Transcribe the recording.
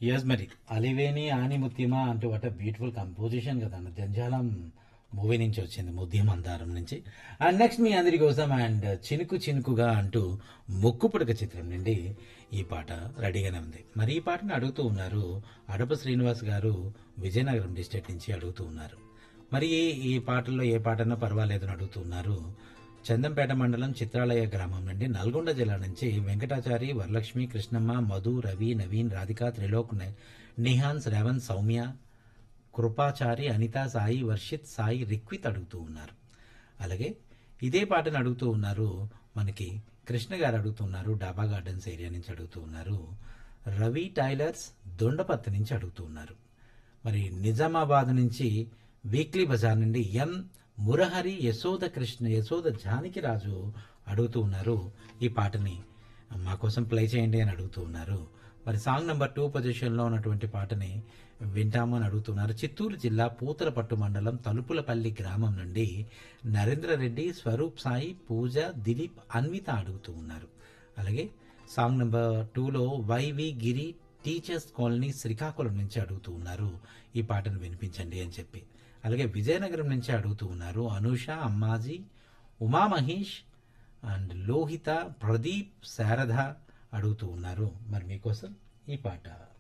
yes మరి అలివేని ఆనిముత్యమా అంటూ what beautiful composition కదా జంజాలం మూవీ నుంచి వచ్చింది ముద్యం అందారం నుంచి అండ్ నెక్స్ట్ మీ అందరి కోసం అండ్ చినుకు చినుకుగా అంటూ ముక్కు పుడక చిత్రం నుండి ఈ పాట రెడీగానే ఉంది మరి ఈ పాటను అడుగుతూ ఉన్నారు అడప శ్రీనివాస్ గారు విజయనగరం డిస్ట్రిక్ట్ నుంచి అడుగుతూ ఉన్నారు మరి ఈ- ఈ పాటల్లో ఏ పాటనో పర్వాలేదు అని అడుగుతూ ఉన్నారు చందంపేట మండలం చిత్రాలయ గ్రామం నుండి నల్గొండ జిల్లా నుంచి వెంకటాచారి వరలక్ష్మి కృష్ణమ్మ మధు రవి నవీన్ రాధిక త్రిలోక్ ని- నిహాన్ శ్రవణ్ సౌమ్య కృపాచారి అనిత సాయి వర్షిత్ సాయి రిక్విత్ అడుగుతూ ఉన్నారు అలాగే ఇదే పాటను అడుగుతూ ఉన్నారు మనకి కృష్ణ గారు అడుగుతున్నారు డాబా గార్డెన్స్ ఏరియా నుంచి అడుగుతూ ఉన్నారు రవి టైలర్స్ దొండపత్తి నుంచి అడుగుతూ ఉన్నారు మరి నిజామాబాద్ నుంచి వీక్లీ బజార్ నుండి ఎం మురహరి యశోద కృష్ణ యశోద జానకిరాజు అడుగుతూ ఉన్నారు ఈ పాటని మా కోసం ప్లే చేయండి అని అడుగుతూ ఉన్నారు మరి సాంగ్ నెంబర్ టూ పొజిషన్లో ఉన్నటువంటి పాటని వింటాము అని అడుగుతున్నారు చిత్తూరు జిల్లా పూతలపట్టు మండలం తలుపులపల్లి గ్రామం నుండి నరేంద్ర రెడ్డి స్వరూప్ సాయి పూజ దిలీప్ అన్విత అడుగుతూ ఉన్నారు అలాగే సాంగ్ నెంబర్ టూలో Y V Giri teachers colony Srikakulam నుంచి అడుగుతూ ఉన్నారు ఈ పాటను వినిపించండి అని చెప్పి అలాగే విజయనగరం నుంచి అడుగుతూ ఉన్నారు అనూష అమ్మాజీ ఉమా మహేష్ అండ్ లోహిత ప్రదీప్ శారద అడుగుతూ ఉన్నారు మరి మీకోసం ఈ పాట